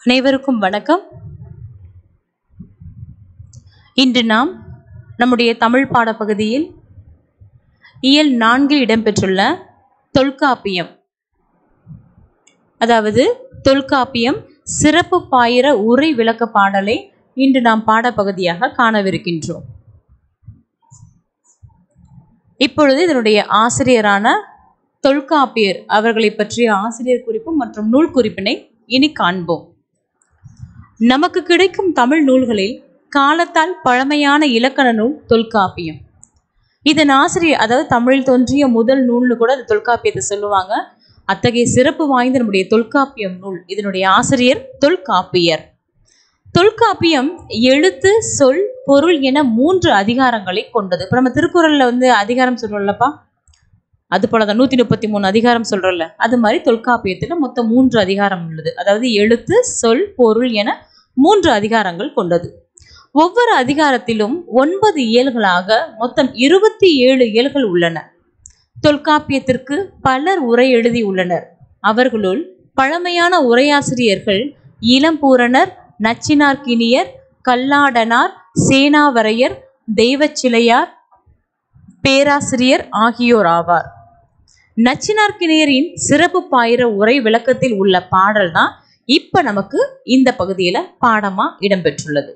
அனைவருக்கும் வணக்கம் இன்று நாம் நம்முடைய தமிழ் பாடப்பகுதியில் இயல் நான்கில் இடம்பெற்றுள்ள தொல்காப்பியம் அதாவது தொல்காப்பியம் சிறப்பு பாயிர உரை விளக்க பாடலை இன்று நாம் பாடப்பகுதியாக காணவிருக்கின்றோம் இப்பொழுது இதனுடைய ஆசிரியரான தொல்காப்பியர் அவர்களை பற்றிய ஆசிரியர் குறிப்பு மற்றும் நூல் குறிப்பினை இனி காண்போம் நமக்கு கிடைக்கும் தமிழ் நூல்களில் காலத்தால் பழமையான இலக்கண நூல் தொல்காப்பியம் இதன் ஆசிரியர் அதாவது தமிழில் தோன்றிய முதல் நூல்னு கூட அது தொல்காப்பியத்தை சொல்லுவாங்க அத்தகைய சிறப்பு வாய்ந்த நம்முடைய தொல்காப்பியம் நூல் இதனுடைய ஆசிரியர் தொல்காப்பியர் தொல்காப்பியம் எழுத்து சொல் பொருள் என மூன்று அதிகாரங்களை கொண்டது இப்போ நம்ம திருக்குறள்ல வந்து அதிகாரம் சொல்றோம்லப்பா அது போல தான் நூற்றி முப்பத்தி மூணு அதிகாரம் சொல்கிறோம்ல அது மாதிரி தொல்காப்பியத்தில் மொத்தம் மூன்று அதிகாரம் உள்ளது அதாவது எழுத்து சொல் பொருள் என மூன்று அதிகாரங்கள் கொண்டது ஒவ்வொரு அதிகாரத்திலும் ஒன்பது இயல்களாக மொத்தம் இருபத்தி ஏழு இயல்கள் உள்ளன தொல்காப்பியத்திற்கு பலர் உரை எழுதியுள்ளனர் அவர்களுள் பழமையான உரையாசிரியர்கள் இளம்பூரணர் நச்சினார்கினியர் கல்லாடனார் சேனாவரையர் தெய்வச்சிலையார் பேராசிரியர் ஆகியோர் ஆவார் நச்சினார்கினியரின் சிறப்பு பாயிர உரை விளக்கத்தில் உள்ள பாடல் தான் இப்ப நமக்கு இந்த பகுதியில பாடமா இடம்பெற்றுள்ளது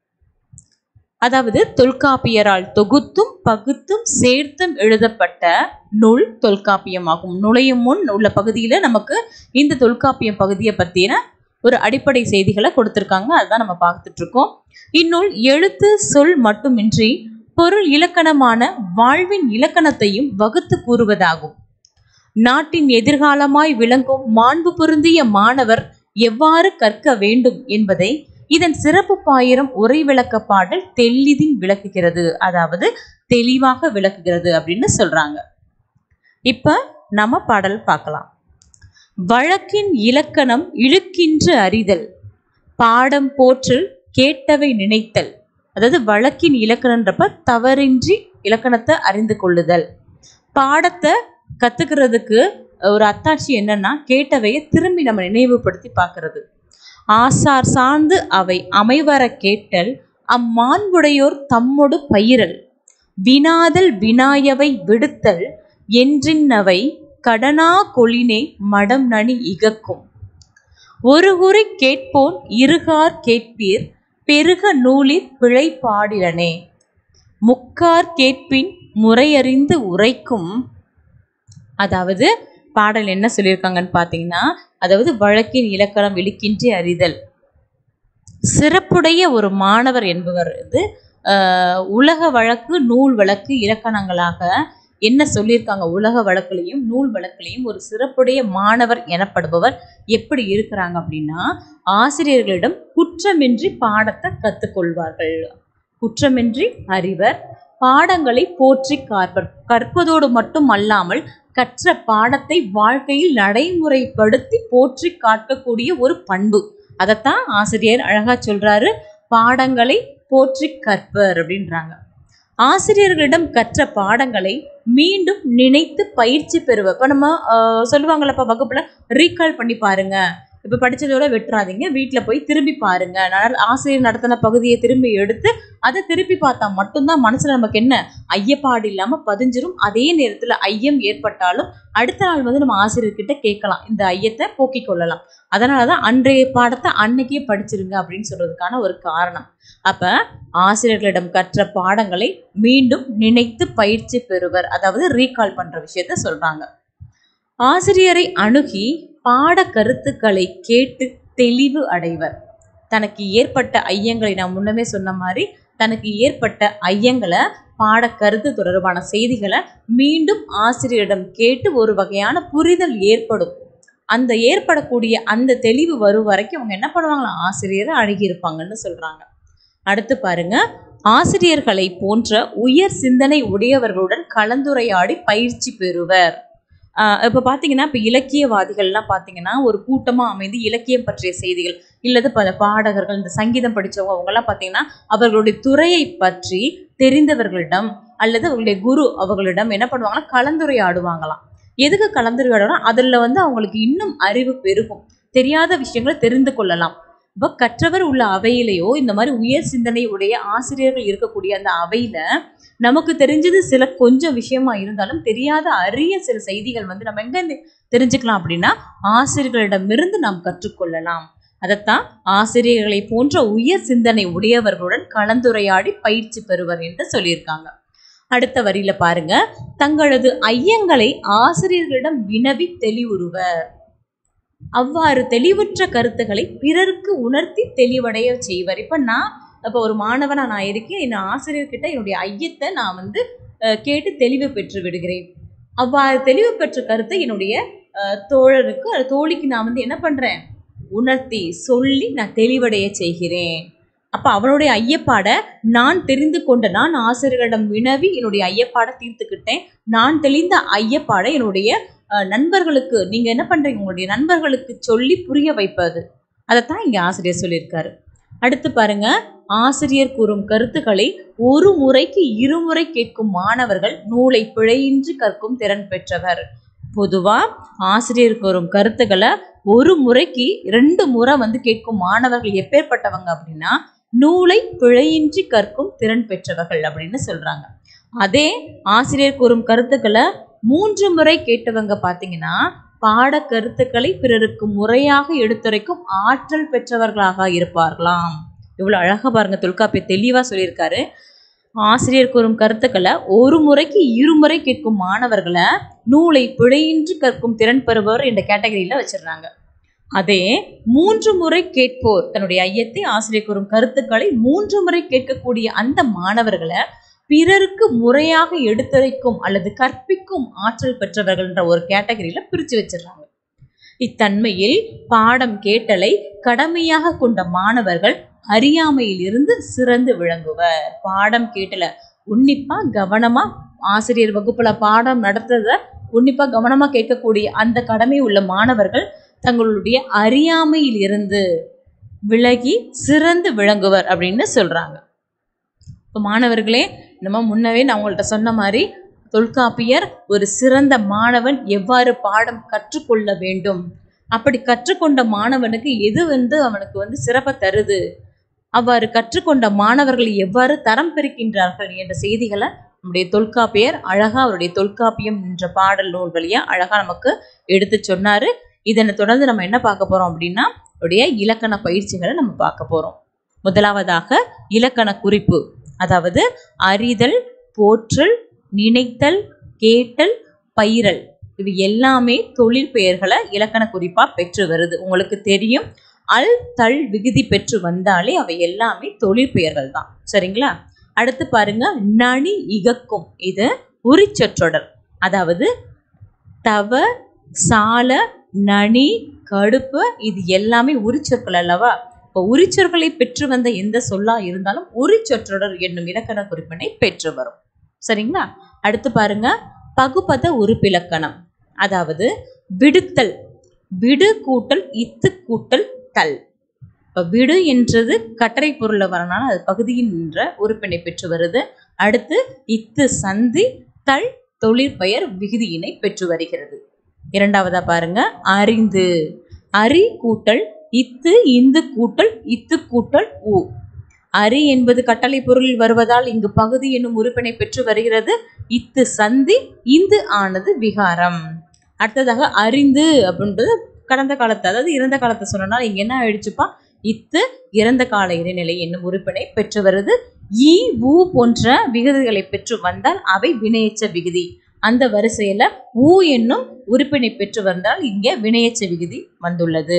அதாவது தொல்காப்பியரால் தொகுத்தும் பகுத்தும் சேர்த்தும் எழுதப்பட்ட நூல் தொல்காப்பியமாகும் நுழையும் முன் உள்ள பகுதியில நமக்கு இந்த தொல்காப்பியம் பகுதியை பத்தின ஒரு அடிப்படை செய்திகளை கொடுத்திருக்காங்க அதுதான் நம்ம பார்த்துட்டு இருக்கோம் இந்நூல் எழுத்து சொல் மட்டுமின்றி பொருள் இலக்கணமான வாழ்வின் இலக்கணத்தையும் வகுத்து கூறுவதாகும் நாட்டின் எதிர்காலமாய் விளங்கும் மாண்பு பொருந்திய மாணவர் எவ்வாறு கற்க வேண்டும் என்பதை இதன் சிறப்பு பாயிரம் உரை விளக்க பாடல் தெளிதின் விளக்குகிறது அதாவது தெளிவாக விளக்குகிறது அப்படின்னு சொல்றாங்க இப்ப நம்ம பாடல் பார்க்கலாம் வழக்கின் இலக்கணம் இழுக்கின்று அறிதல் பாடம் போற்றல் கேட்டவை நினைத்தல் அதாவது வழக்கின் இலக்கணன்றப்ப தவறின்றி இலக்கணத்தை அறிந்து கொள்ளுதல் பாடத்தை கத்துக்கிறதுக்கு ஒரு அத்தாட்சி என்னன்னா கேட்டவையை திரும்பி நம்ம நினைவுபடுத்தி பார்க்கறது ஆசார் சார்ந்து அவை அமைவர கேட்டல் அம்மாண்புடையோர் தம்மொடு பயிரல் வினாதல் வினாயவை விடுத்தல் என்றின்னவை கடனா கொளினே மடம் நனி இகக்கும் ஒரு குறி கேட்போன் இருகார் கேட்பீர் பெருக நூலிற் பிழை பாடிலனே முக்கார் கேட்பின் முறையறிந்து உரைக்கும் அதாவது பாடல் என்ன சொல்லியிருக்காங்கன்னு பார்த்தீங்கன்னா அதாவது வழக்கின் இலக்கணம் இழுக்கின்றி அறிதல் சிறப்புடைய ஒரு மாணவர் என்பவர் வந்து உலக வழக்கு நூல் வழக்கு இலக்கணங்களாக என்ன சொல்லியிருக்காங்க உலக வழக்குலையும் நூல் வழக்குலையும் ஒரு சிறப்புடைய மாணவர் எனப்படுபவர் எப்படி இருக்கிறாங்க அப்படின்னா ஆசிரியர்களிடம் குற்றமின்றி பாடத்தை கற்றுக்கொள்வார்கள் குற்றமின்றி அறிவர் பாடங்களை போற்றி காப்பர் கற்பதோடு மட்டும் அல்லாமல் கற்ற பாடத்தை வாழ்க்கையில் நடைமுறைப்படுத்தி போற்றி காட்டக்கூடிய ஒரு பண்பு அதைத்தான் ஆசிரியர் அழகா சொல்றாரு பாடங்களை போற்றி கற்பர் அப்படின்றாங்க ஆசிரியர்களிடம் கற்ற பாடங்களை மீண்டும் நினைத்து பயிற்சி பெறுவர் இப்போ நம்ம சொல்லுவாங்களப்பா வகுப்பில் ரீகால் பண்ணி பாருங்க இப்போ படித்ததோட வெட்டுறாதீங்க வீட்டில் போய் திரும்பி பாருங்க ஆசிரியர் நடத்தின பகுதியை திரும்பி எடுத்து அதை திருப்பி பார்த்தா மட்டும்தான் மனசில் நமக்கு என்ன ஐயப்பாடு இல்லாமல் பதிஞ்சிரும் அதே நேரத்தில் ஐயம் ஏற்பட்டாலும் அடுத்த நாள் வந்து நம்ம ஆசிரியர்கிட்ட கேட்கலாம் இந்த ஐயத்தை போக்கிக் கொள்ளலாம் அதனால தான் அன்றைய பாடத்தை அன்னைக்கே படிச்சிருங்க அப்படின்னு சொல்றதுக்கான ஒரு காரணம் அப்போ ஆசிரியர்களிடம் கற்ற பாடங்களை மீண்டும் நினைத்து பயிற்சி பெறுவர் அதாவது ரீகால் பண்ணுற விஷயத்த சொல்கிறாங்க ஆசிரியரை அணுகி பாட கருத்துக்களை கேட்டு தெளிவு அடைவர் தனக்கு ஏற்பட்ட ஐயங்களை நான் முன்னமே சொன்ன மாதிரி தனக்கு ஏற்பட்ட ஐயங்களை பாட கருத்து தொடர்பான செய்திகளை மீண்டும் ஆசிரியரிடம் கேட்டு ஒரு வகையான புரிதல் ஏற்படும் அந்த ஏற்படக்கூடிய அந்த தெளிவு வரும் வரைக்கும் அவங்க என்ன பண்ணுவாங்களா ஆசிரியரை அணுகியிருப்பாங்கன்னு சொல்றாங்க அடுத்து பாருங்க ஆசிரியர்களை போன்ற உயர் சிந்தனை உடையவர்களுடன் கலந்துரையாடி பயிற்சி பெறுவர் இப்போ பார்த்தீங்கன்னா இப்போ இலக்கியவாதிகள்லாம் பார்த்தீங்கன்னா ஒரு கூட்டமாக அமைந்து இலக்கியம் பற்றிய செய்திகள் இல்லது பல பாடகர்கள் இந்த சங்கீதம் படித்தவங்க அவங்கெல்லாம் பார்த்தீங்கன்னா அவர்களுடைய துறையை பற்றி தெரிந்தவர்களிடம் அல்லது அவர்களுடைய குரு அவர்களிடம் என்ன பண்ணுவாங்கன்னா கலந்துரையாடுவாங்களாம் எதுக்கு கலந்துரையாடணும் அதில் வந்து அவங்களுக்கு இன்னும் அறிவு பெருகும் தெரியாத விஷயங்களை தெரிந்து கொள்ளலாம் இப்போ கற்றவர் உள்ள அவையிலையோ இந்த மாதிரி உயர் சிந்தனை உடைய ஆசிரியர்கள் இருக்கக்கூடிய அந்த அவையில நமக்கு தெரிஞ்சது சில கொஞ்சம் விஷயமா இருந்தாலும் தெரியாத அரிய சில செய்திகள் வந்து நம்ம எங்க இருந்து தெரிஞ்சுக்கலாம் அப்படின்னா ஆசிரியர்களிடமிருந்து நாம் கற்றுக்கொள்ளலாம் அதைத்தான் ஆசிரியர்களை போன்ற உயர் சிந்தனை உடையவர்களுடன் கலந்துரையாடி பயிற்சி பெறுவர் என்று சொல்லியிருக்காங்க அடுத்த வரியில பாருங்க தங்களது ஐயங்களை ஆசிரியர்களிடம் வினவி தெளிவுறுவர் அவ்வாறு தெளிவுற்ற கருத்துக்களை பிறருக்கு உணர்த்தி தெளிவடைய செய்வர் இப்ப நான் இப்போ ஒரு மாணவனா நான் இருக்கேன் என் ஆசிரியர்கிட்ட என்னுடைய ஐயத்தை நான் வந்து அஹ், கேட்டு தெளிவு பெற்று விடுகிறேன் அவ்வாறு தெளிவு பெற்ற கருத்தை என்னுடைய அஹ், தோழருக்கு அல்லது தோழிக்கு நான் வந்து என்ன பண்றேன் உணர்த்தி சொல்லி நான் தெளிவடைய செய்கிறேன் அப்ப அவனுடைய ஐயப்பாடை நான் தெரிந்து கொண்ட நான் ஆசிரியர்களிடம் வினவி என்னுடைய ஐயப்பாடை தீர்த்துக்கிட்டேன் நான் தெளிந்த ஐயப்பாடை என்னுடைய அஹ், நண்பர்களுக்கு நீங்க என்ன பண்றீங்க உங்களுடைய நண்பர்களுக்கு சொல்லி புரிய வைப்பது அதைத்தான் இங்க ஆசிரியர் சொல்லியிருக்காரு அடுத்து பாருங்க ஆசிரியர் கூறும் கருத்துக்களை ஒரு முறைக்கு இருமுறை கேட்கும் மாணவர்கள் நூலை பிழையின்றி கற்கும் திறன் பெற்றவர் பொதுவா ஆசிரியர் கூறும் கருத்துக்களை ஒரு முறைக்கு ரெண்டு முறை வந்து கேட்கும் மாணவர்கள் எப்பேற்பட்டவங்க அப்படின்னா நூலை பிழையின்றி கற்கும் திறன் பெற்றவர்கள் அப்படின்னு சொல்றாங்க அதே ஆசிரியர் கூறும் கருத்துக்களை மூன்று முறை கேட்டவங்க பார்த்தீங்கன்னா பாட கருத்துக்களை பிறருக்கு முறையாக எடுத்துரைக்கும் ஆற்றல் பெற்றவர்களாக இருப்பார்களாம் இவ்வளோ அழகா பாருங்க தொல்காப்பிய தெளிவா சொல்லியிருக்காரு ஆசிரியர் கூறும் கருத்துக்களை ஒரு முறைக்கு இருமுறை கேட்கும் மாணவர்களை நூலை பிழையின்றி கற்கும் திறன் பெறுபவர் என்ற கேட்டகரியில வச்சிடுறாங்க அதே மூன்று முறை கேட்போர் தன்னுடைய ஐயத்தை ஆசிரியர் கூறும் கருத்துக்களை மூன்று முறை கேட்கக்கூடிய அந்த மாணவர்களை பிறருக்கு முறையாக எடுத்துரைக்கும் அல்லது கற்பிக்கும் ஆற்றல் பெற்றவர்கள்ன்ற ஒரு கேட்டகரியில பிரிச்சு வச்சிடுறாங்க இத்தன்மையில் பாடம் கேட்டலை கடமையாக கொண்ட மாணவர்கள் அறியாமையில் இருந்து சிறந்து விளங்குவர் பாடம் கேட்டல உன்னிப்பா கவனமா ஆசிரியர் வகுப்புல பாடம் நடத்துறத உன்னிப்பா கவனமா கேட்கக்கூடிய அந்த கடமை உள்ள மாணவர்கள் தங்களுடைய அறியாமையில் இருந்து விலகி சிறந்து விளங்குவர் அப்படின்னு சொல்றாங்க இப்போ மாணவர்களே நம்ம முன்னவே நான் உங்கள்கிட்ட சொன்ன மாதிரி தொல்காப்பியர் ஒரு சிறந்த மாணவன் எவ்வாறு பாடம் கற்றுக்கொள்ள வேண்டும் அப்படி கற்றுக்கொண்ட மாணவனுக்கு எது வந்து அவனுக்கு வந்து சிறப்பை தருது அவ்வாறு கற்றுக்கொண்ட மாணவர்கள் எவ்வாறு தரம் பெறுகின்றார்கள் என்ற செய்திகளை நம்முடைய தொல்காப்பியர் அழகா அவருடைய தொல்காப்பியம் என்ற பாடல் நூல் வழியா அழகா நமக்கு எடுத்து சொன்னாரு இதனை தொடர்ந்து நம்ம என்ன பார்க்க போறோம் அப்படின்னா அவருடைய இலக்கண பயிற்சிகளை நம்ம பார்க்க போறோம் முதலாவதாக இலக்கண குறிப்பு அதாவது அறிதல் போற்றல் நினைத்தல் கேட்டல் பயிரல் இது எல்லாமே தொழில் பெயர்களை இலக்கண குறிப்பா பெற்று வருது உங்களுக்கு தெரியும் அல் தல் விகுதி பெற்று வந்தாலே அவை எல்லாமே தொழில் பெயர்கள் தான் சரிங்களா அடுத்து பாருங்க நனி இகக்கும் இது உரிச்சொற்றொடர் அதாவது தவ சால நனி கடுப்பு இது எல்லாமே உரிச்சொற்கள் அல்லவா இப்போ உரிச்சொற்களை பெற்று வந்த எந்த சொல்லா இருந்தாலும் உரிச்சொற்றொடர் என்னும் இலக்கண குறிப்பினை பெற்று வரும் சரிங்களா அடுத்து பாருங்க பகுபத உறுப்பிலக்கணம் அதாவது விடுத்தல் விடு கூட்டல் இத்து கூட்டல் தல் இப்போ விடு என்றது கட்டளை பொருள்ல வரனால அது பகுதியின் என்ற உறுப்பினை பெற்று வருது அடுத்து இத்து சந்தி தல் தொழிற்பெயர் விகுதியினை பெற்று வருகிறது இரண்டாவதா பாருங்க அறிந்து அரி கூட்டல் இத்து இந்து கூட்டல் இத்து கூட்டல் ஊ அரி என்பது கட்டளை பொருளில் வருவதால் இங்கு பகுதி என்னும் உறுப்பினை பெற்று வருகிறது இத்து சந்தி இந்து ஆனது விகாரம் அடுத்ததாக அறிந்து அப்படின்றது கடந்த காலத்தை அதாவது இறந்த காலத்தை சொன்னனால இங்க என்ன ஆயிடுச்சுப்பா இத்து இறந்த கால இடைநிலை என்னும் உறுப்பினை பெற்று வருது ஈ ஊ போன்ற விகுதிகளை பெற்று வந்தால் அவை வினையச்ச விகுதி அந்த வரிசையில ஊ என்னும் உறுப்பினை பெற்று வந்தால் இங்க வினையச்ச விகுதி வந்துள்ளது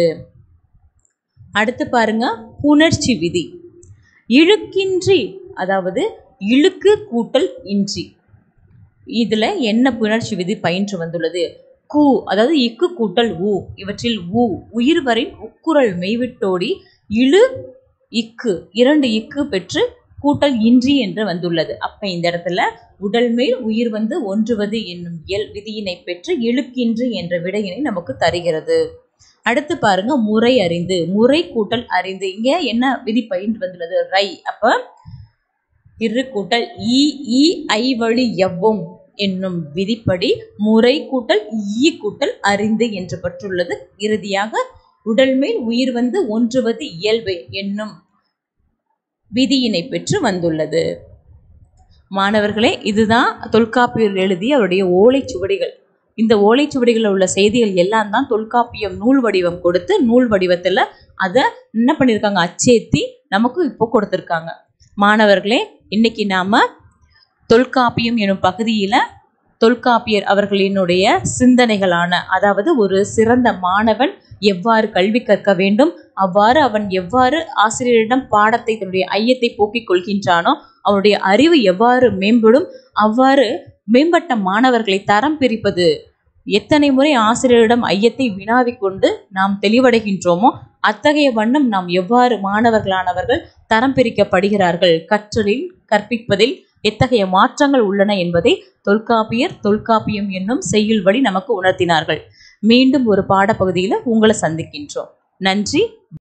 அடுத்து பாருங்க புணர்ச்சி விதி இழுக்கின்றி அதாவது இழுக்கு கூட்டல் இன்றி இதுல என்ன புணர்ச்சி விதி பயின்று வந்துள்ளது கூ அதாவது இக்கு கூட்டல் ஊ இவற்றில் ஊ உயிர்வரின் உக்குரல் மெய்விட்டோடி இழு இக்கு இரண்டு இக்கு பெற்று கூட்டல் இன்றி என்று வந்துள்ளது அப்ப இந்த இடத்துல உடல் மேல் உயிர் வந்து ஒன்றுவது என்னும் இயல் விதியினை பெற்று இழுக்கின்றி என்ற விடையினை நமக்கு தருகிறது அடுத்து பாருங்க முறை அறிந்து முறை கூட்டல் அறிந்து இங்க என்ன விதி பயின்று வந்துள்ளது ரை அப்ப இரு கூட்டல் ஈ ஈ ஐ வழி எவ்வும் என்னும் விதிப்படி முறை கூட்டல் ஈ கூட்டல் அறிந்து என்று பெற்றுள்ளது இறுதியாக உடல் மேல் உயிர் வந்து ஒன்றுவது இயல்பு என்னும் விதியினை பெற்று வந்துள்ளது மாணவர்களே இதுதான் தொல்காப்பியர் எழுதிய அவருடைய ஓலைச்சுவடிகள் இந்த ஓலைச்சுவடிகளில் உள்ள செய்திகள் எல்லாம் தான் தொல்காப்பியம் நூல் வடிவம் கொடுத்து நூல் வடிவத்தில் அதை என்ன பண்ணியிருக்காங்க அச்சேத்தி நமக்கு இப்போ கொடுத்துருக்காங்க மாணவர்களே இன்னைக்கு நாம தொல்காப்பியம் எனும் பகுதியில் தொல்காப்பியர் அவர்களினுடைய சிந்தனைகளான அதாவது ஒரு சிறந்த மாணவன் எவ்வாறு கல்வி கற்க வேண்டும் அவ்வாறு அவன் எவ்வாறு ஆசிரியரிடம் பாடத்தை தன்னுடைய ஐயத்தை போக்கிக் கொள்கின்றானோ அவனுடைய அறிவு எவ்வாறு மேம்படும் அவ்வாறு மேம்பட்ட மாணவர்களை தரம் பிரிப்பது எத்தனை முறை ஆசிரியரிடம் ஐயத்தை வினாவிக் கொண்டு நாம் தெளிவடைகின்றோமோ அத்தகைய வண்ணம் நாம் எவ்வாறு மாணவர்களானவர்கள் தரம் பிரிக்கப்படுகிறார்கள் கற்றலில் கற்பிப்பதில் எத்தகைய மாற்றங்கள் உள்ளன என்பதை தொல்காப்பியர் தொல்காப்பியம் என்னும் செய்யுள் வழி நமக்கு உணர்த்தினார்கள் மீண்டும் ஒரு பாடப்பகுதியில் உங்களை சந்திக்கின்றோம் நன்றி